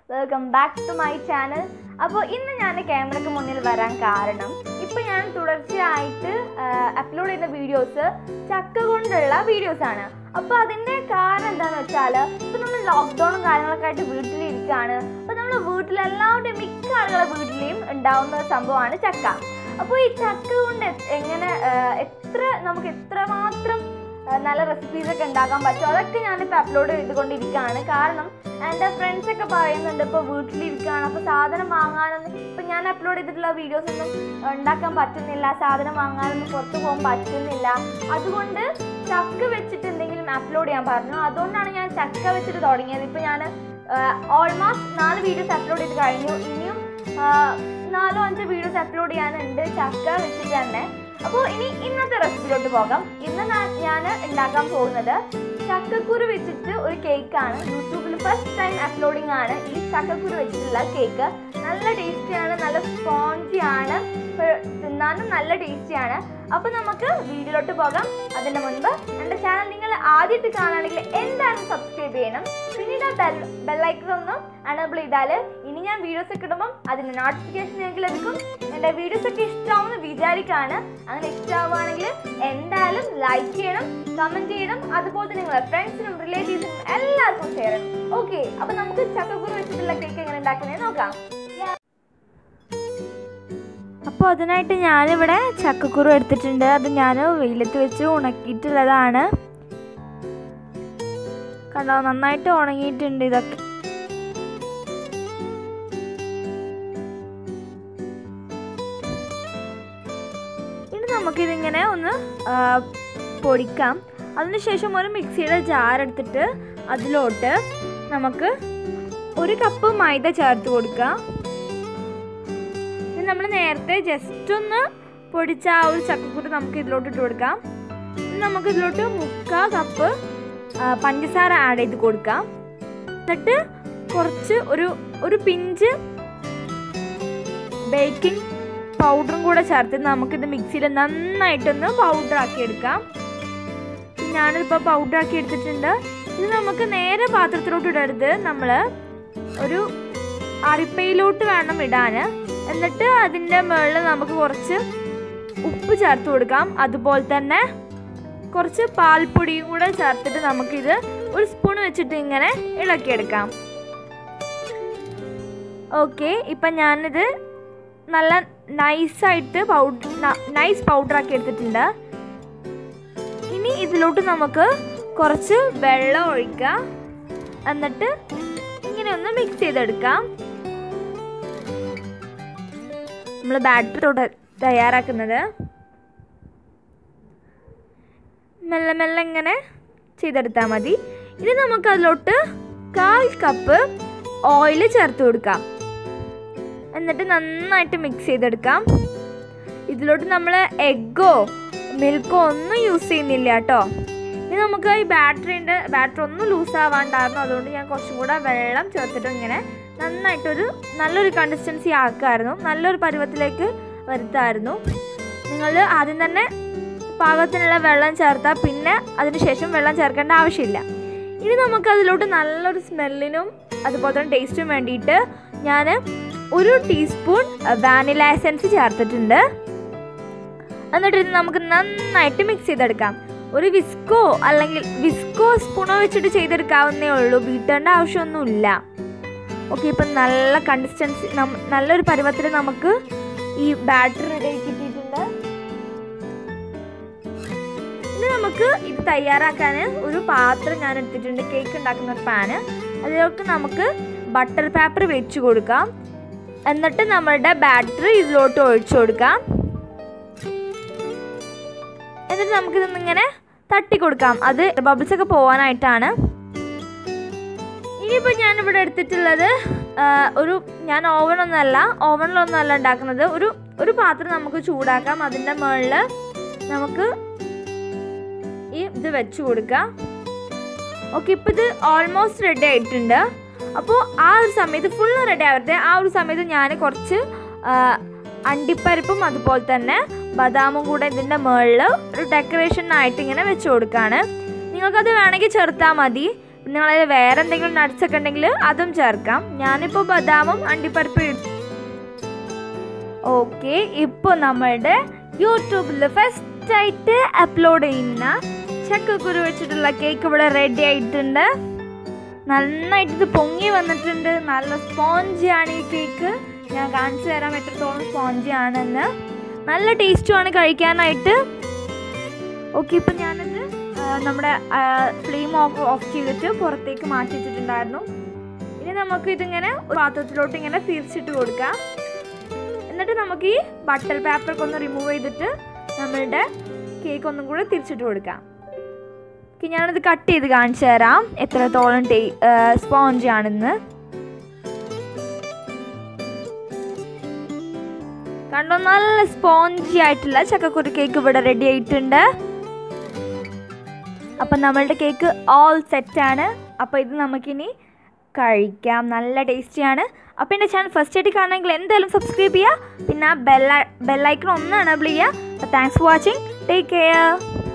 welcome back to my channel അപ്പോൾ ഇന്ന് ഞാൻ ക്യാമറയ്ക്ക് മുന്നിൽ വരാൻ കാരണം ഇപ്പോൾ ഞാൻ തുടർച്ചയായിട്ട് അപ്ലോഡ് ചെയ്യുന്ന വീഡിയോസ് ചക്ക കൊണ്ടുള്ള വീഡിയോസാണ് അപ്പോൾ അതിൻ്റെ കാരണം എന്താണെന്ന് വെച്ചാൽ ഇപ്പോൾ നമ്മൾ ലോക്ക്ഡൗണും കാര്യങ്ങളൊക്കെ ആയിട്ട് വീട്ടിലിരിക്കുകയാണ് അപ്പോൾ നമ്മൾ വീട്ടിലെല്ലാവരുടെയും മിക്ക ആളുകളുടെ വീട്ടിലെയും ഉണ്ടാവുന്ന ഒരു സംഭവമാണ് ചക്ക അപ്പോൾ ഈ ചക്ക കൊണ്ട് എ- എങ്ങനെ ആ, എത്ര നമുക്ക് എത്രമാത്രം ആ, നല്ല റെസിപ്പീസ് ഒക്കെ ഉണ്ടാക്കാൻ പറ്റും അതൊക്കെ ഞാനിപ്പോൾ അപ്ലോഡ് ചെയ്തുകൊണ്ടിരിക്കുകയാണ് കാരണം എൻ്റെ ഫ്രണ്ട്സ് ഒക്കെ പറയുന്നുണ്ട് ഇപ്പോൾ വീട്ടിലിരിക്കുകയാണ് അപ്പോൾ സാധനം വാങ്ങാനൊന്നും ഇപ്പം ഞാൻ അപ്ലോഡ് ചെയ്തിട്ടുള്ള വീഡിയോസ് ഒന്നും ഉണ്ടാക്കാൻ പറ്റുന്നില്ല സാധനം വാങ്ങാനൊന്നും പുറത്ത് പോകാൻ പറ്റുന്നില്ല അതുകൊണ്ട് ചക്ക വെച്ചിട്ട് എന്തെങ്കിലും അപ്ലോഡ് ചെയ്യാൻ പറഞ്ഞു അതുകൊണ്ടാണ് ഞാൻ ചക്ക വെച്ചിട്ട് തുടങ്ങിയത് ഇപ്പം ഞാൻ ഓൾമോസ്റ്റ് നാല് വീഡിയോസ് അപ്ലോഡ് ചെയ്ത് കഴിഞ്ഞു ഇനിയും ആ, നാലോ അഞ്ചോ വീഡിയോസ് അപ്ലോഡ് ചെയ്യാനുണ്ട് ചക്ക വെച്ചിട്ട് തന്നെ അപ്പോൾ ഇനി ഇന്നത്തെ റെസിപ്പിയിലോട്ട് പോകാം ഇന്ന് ഞാൻ ഉണ്ടാക്കാൻ പോകുന്നത് ചക്കക്കുരു വെച്ചിട്ട് ഒരു കേക്കാണ് യൂട്യൂബിൽ ഫസ്റ്റ് ടൈം അപ്ലോഡിംഗ് ആണ് ഈ ചക്കക്കുരു വെച്ചിട്ടുള്ള കേക്ക് നല്ല ടേസ്റ്റിയാണ് നല്ല സ്പോഞ്ചി ആണ് ഏർ തിന്നാനും നല്ല ടേസ്റ്റിയാണ് അപ്പോൾ നമുക്ക് വീഡിയോയിലോട്ട് പോകാം അതിൻ്റെ മുൻപ് എൻ്റെ ചാനൽ നിങ്ങൾ ആദ്യമായിട്ട് കാണുകയാണെങ്കിൽ എന്തായാലും സബ്സ്ക്രൈബ് ചെയ്യണം പിന്നീട് ആ ബെൽ ബെല്ലൈക്കൺ ഒന്ന് അണബിൾ ചെയ്താൽ ഇനി ഞാൻ വീഡിയോസ് ഒക്കെ ഇടുമ്പം അതിൻ്റെ നോട്ടിഫിക്കേഷൻ നിങ്ങൾക്ക് ലഭിക്കും എൻ്റെ വീഡിയോസ് ഒക്കെ ഇഷ്ടമാവുമെന്ന് വിചാരിക്കുകയാണ് അങ്ങനെ ഇഷ്ടമാവുകയാണെങ്കിൽ എന്തായാലും ലൈക്ക് ചെയ്യണം കമൻറ്റ് ചെയ്യണം അതുപോലെ തന്നെ നിങ്ങളുടെ ഫ്രണ്ട്സിനും റിലേറ്റീവ്സിനും എല്ലാവർക്കും ഷെയർ ചെയ്യണം ഓക്കെ അപ്പോൾ നമുക്ക് ചക്കക്കുരു വെച്ചിട്ടുള്ള കേക്ക് എങ്ങനെ ഉണ്ടാക്കുന്നത് നോക്കാം അപ്പോൾ അതിനായിട്ട് ഞാനിവിടെ ചക്കക്കുരു എടുത്തിട്ടുണ്ട് അത് ഞാൻ വെയിലത്ത് വെച്ച് ഉണക്കിയിട്ടുള്ളതാണ് കണ്ടോ നന്നായിട്ട് ഉണങ്ങിയിട്ടുണ്ട് ഇതൊക്കെ ഇനി നമുക്കിതിങ്ങനെ ഒന്ന് ആ, പൊടിക്കാം അതിനുശേഷം ഒരു മിക്സിയുടെ ജാർ എടുത്തിട്ട് അതിലോട്ട് നമുക്ക് ഒരു കപ്പ് മൈദ ചേർത്ത് കൊടുക്കാം ഇത് നമ്മൾ നേരത്തെ ജസ്റ്റ് ഒന്ന് പൊടിച്ച ആ ഒരു ചക്കക്കുരു നമുക്ക് ഇതിലോട്ട് ഇട്ട് കൊടുക്കാം ഇനി നമുക്ക് ഇതിലോട്ട് മുക്കാ കപ്പ് ആ, പഞ്ചസാര ആഡ് ചെയ്ത് കൊടുക്കാം എന്നിട്ട് കുറച്ച് ഒരു ഒരു പിഞ്ച് ബേക്കിംഗ് പൗഡറും കൂടെ ചേർത്ത് നമുക്കിത് മിക്സിയിൽ നന്നായിട്ടൊന്ന് പൗഡർ ആക്കി എടുക്കാം ഞാനിപ്പോൾ പൗഡർ ആക്കി എടുത്തിട്ടുണ്ട് ഇത് നമുക്ക് നേരെ പാത്രത്തിലോട്ട് ഇടരുത് നമ്മൾ ഒരു അരിപ്പയിലോട്ട് വേണം ഇടാൻ എന്നിട്ട് അതിൻ്റെ മുകളിൽ നമുക്ക് കുറച്ച് ഉപ്പ് ചേർത്ത് കൊടുക്കാം അതുപോലെ തന്നെ കുറച്ച് പാൽപ്പൊടിയും കൂടെ ചേർത്തിട്ട് നമുക്കിത് ഒരു സ്പൂൺ വെച്ചിട്ട് ഇങ്ങനെ ഇളക്കിയെടുക്കാം ഓക്കെ ഇപ്പം ഞാനിത് നല്ല നൈസായിട്ട് പൗഡർ നൈസ് പൗഡർ ആക്കി എടുത്തിട്ടുണ്ട് ഇനി ഇതിലോട്ട് നമുക്ക് കുറച്ച് വെള്ളം ഒഴിക്കാം എന്നിട്ട് ഇങ്ങനെ ഒന്ന് മിക്സ് ചെയ്തെടുക്കാം നമ്മൾ ബാറ്ററി തയ്യാറാക്കുന്നത് മെല്ലെ മെല്ലെ ഇങ്ങനെ ചെയ്തെടുത്താൽ മതി ഇനി നമുക്ക് അതിലോട്ട് കാൽ കപ്പ് ഓയിൽ ചേർത്ത് കൊടുക്കാം എന്നിട്ട് നന്നായിട്ട് മിക്സ് ചെയ്തെടുക്കാം ഇതിലോട്ട് നമ്മൾ എഗ്ഗോ മിൽക്കോ ഒന്നും യൂസ് ചെയ്യുന്നില്ല കേട്ടോ ഇനി നമുക്ക് ഈ ബാറ്ററിൻ്റെ ബാറ്ററി ഒന്നും ലൂസ് ആവാണ്ടായിരുന്നു അതുകൊണ്ട് ഞാൻ കുറച്ചും കൂടെ വെള്ളം ചേർത്തിട്ട് ഇങ്ങനെ നന്നായിട്ടൊരു നല്ലൊരു കൺസിസ്റ്റൻസി ആക്കുമായിരുന്നു നല്ലൊരു പരുവത്തിലേക്ക് വരുത്തായിരുന്നു നിങ്ങൾ ആദ്യം തന്നെ പാകത്തിനുള്ള വെള്ളം ചേർത്താൽ പിന്നെ അതിനുശേഷം വെള്ളം ചേർക്കേണ്ട ആവശ്യമില്ല ഇനി നമുക്ക് അതിലോട്ട് നല്ലൊരു സ്മെല്ലിനും അതുപോലെ തന്നെ ടേസ്റ്റിനും വേണ്ടിയിട്ട് ഞാൻ ഒരു ടീസ്പൂൺ വാനില എസൻസ് ചേർത്തിട്ടുണ്ട് എന്നിട്ട് ഇത് നമുക്ക് നന്നായിട്ട് മിക്സ് ചെയ്തെടുക്കാം ഒരു വിസ്കോ അല്ലെങ്കിൽ വിസ്കോ സ്പൂണോ വെച്ചിട്ട് ചെയ്തെടുക്കാവുന്നേ ഉള്ളൂ ബീറ്റേണ്ട ആവശ്യമൊന്നുമില്ല ഓക്കെ ഇപ്പം നല്ല കൺസിസ്റ്റൻസി നല്ലൊരു പരുവത്തിൽ നമുക്ക് ഈ ബാറ്റർ റെഡി കിട്ടിയിട്ടുണ്ട് ഇനി നമുക്ക് ഇത് തയ്യാറാക്കാൻ ഒരു പാത്രം ഞാൻ എടുത്തിട്ടുണ്ട് കേക്ക് ഉണ്ടാക്കുന്ന ഒരു പാന് അതിലേക്ക് നമുക്ക് ബട്ടർ പേപ്പർ വെച്ച് കൊടുക്കാം എന്നിട്ട് നമ്മളുടെ ബാറ്ററി ഇതിലോട്ട് ഒഴിച്ചു കൊടുക്കാം എന്നിട്ട് നമുക്കിതൊന്നിങ്ങനെ തട്ടി കൊടുക്കാം അത് ബബിൾസ് ഒക്കെ പോകാനായിട്ടാണ് ഇനിയിപ്പോൾ ഞാനിവിടെ എടുത്തിട്ടുള്ളത് ആ, ഒരു ഞാൻ ഓവനൊന്നല്ല ഓവനിലൊന്നല്ല ഉണ്ടാക്കുന്നത് ഒരു ഒരു പാത്രം നമുക്ക് ചൂടാക്കാം അതിൻ്റെ മുകളിൽ നമുക്ക് ഈ ഇത് വെച്ച് കൊടുക്കാം ഓക്കെ ഇപ്പോൾ ഇത് ഓൾമോസ്റ്റ് റെഡി ആയിട്ടുണ്ട് അപ്പോൾ ആ ഒരു സമയത്ത് ഫുള്ള് റെഡി ആവരുത് ആ ഒരു സമയത്ത് ഞാൻ കുറച്ച് ആ, അണ്ടിപ്പരിപ്പും അതുപോലെ തന്നെ ബദാമും കൂടെ ഇതിൻ്റെ മുകളിൽ ഒരു ഡെക്കറേഷനായിട്ട് ഇങ്ങനെ വെച്ച് കൊടുക്കുകയാണ് നിങ്ങൾക്കത് വേണമെങ്കിൽ ചേർത്താൽ മതി നിങ്ങൾ വേറെ എന്തെങ്കിലും nuts ഒക്കെ ഉണ്ടെങ്കിൽ അതും ചേർക്കാം ഞാനിപ്പോൾ ബദാമും അണ്ടിപ്പരിപ്പും ഇട്ടു ഓക്കെ ഇപ്പോൾ നമ്മളുടെ യൂട്യൂബിൽ ഫസ്റ്റ് ആയിട്ട് അപ്ലോഡ് ചെയ്യുന്ന ചക്കക്കുരു വെച്ചിട്ടുള്ള കേക്ക് ഇവിടെ റെഡി ആയിട്ടുണ്ട് നന്നായിട്ട് ഇത് പൊങ്ങി വന്നിട്ടുണ്ട് നല്ല സ്പോഞ്ചി ആണ് ഈ കേക്ക് ഞാൻ കാണിച്ചു തരാം എത്രത്തോളം സ്പോഞ്ചി ആണെന്ന് നല്ല ടേസ്റ്റുമാണ് കഴിക്കാനായിട്ട് ഓക്കെ ഇപ്പം ഞാനത് ആ, നമ്മുടെ ഫ്ലെയിം ഓഫ് ഓഫ് ചെയ്തിട്ട് പുറത്തേക്ക് മാറ്റി വെച്ചിട്ടുണ്ടായിരുന്നു ഇനി നമുക്ക് ഇതിങ്ങനെ ഒരു പാത്രത്തിലോട്ട് ഇങ്ങനെ തിരിച്ചിട്ട് കൊടുക്കാം എന്നിട്ട് നമുക്ക് ഈ ബട്ടർ പേപ്പറൊക്കെ ഒന്ന് റിമൂവ് ചെയ്തിട്ട് നമ്മളുടെ കേക്ക് ഒന്നും കൂടെ തിരിച്ചിട്ട് കൊടുക്കാം ഓക്കെ ഞാനത് കട്ട് ചെയ്ത് കാണിച്ചു തരാം എത്രത്തോളം ടേ സ്പോഞ്ച് ആണെന്ന് കണ്ടോ നല്ല സ്പോഞ്ചി ആയിട്ടുള്ള ചക്കക്കുരു കേക്ക് ഇവിടെ റെഡി ആയിട്ടുണ്ട് അപ്പം നമ്മളുടെ കേക്ക് ഓൾ സെറ്റാണ് അപ്പോൾ ഇത് നമുക്കിനി കഴിക്കാം നല്ല ടേസ്റ്റിയാണ് അപ്പോൾ എൻ്റെ ചാനൽ ഫസ്റ്റ് ആയിട്ട് കാണണമെങ്കിൽ എന്തായാലും സബ്സ്ക്രൈബ് ചെയ്യുക പിന്നെ ആ ബെല്ല ബെല്ലൈക്കൺ ഒന്ന് എനബിൾ ചെയ്യുക അപ്പോൾ thanks for watching take care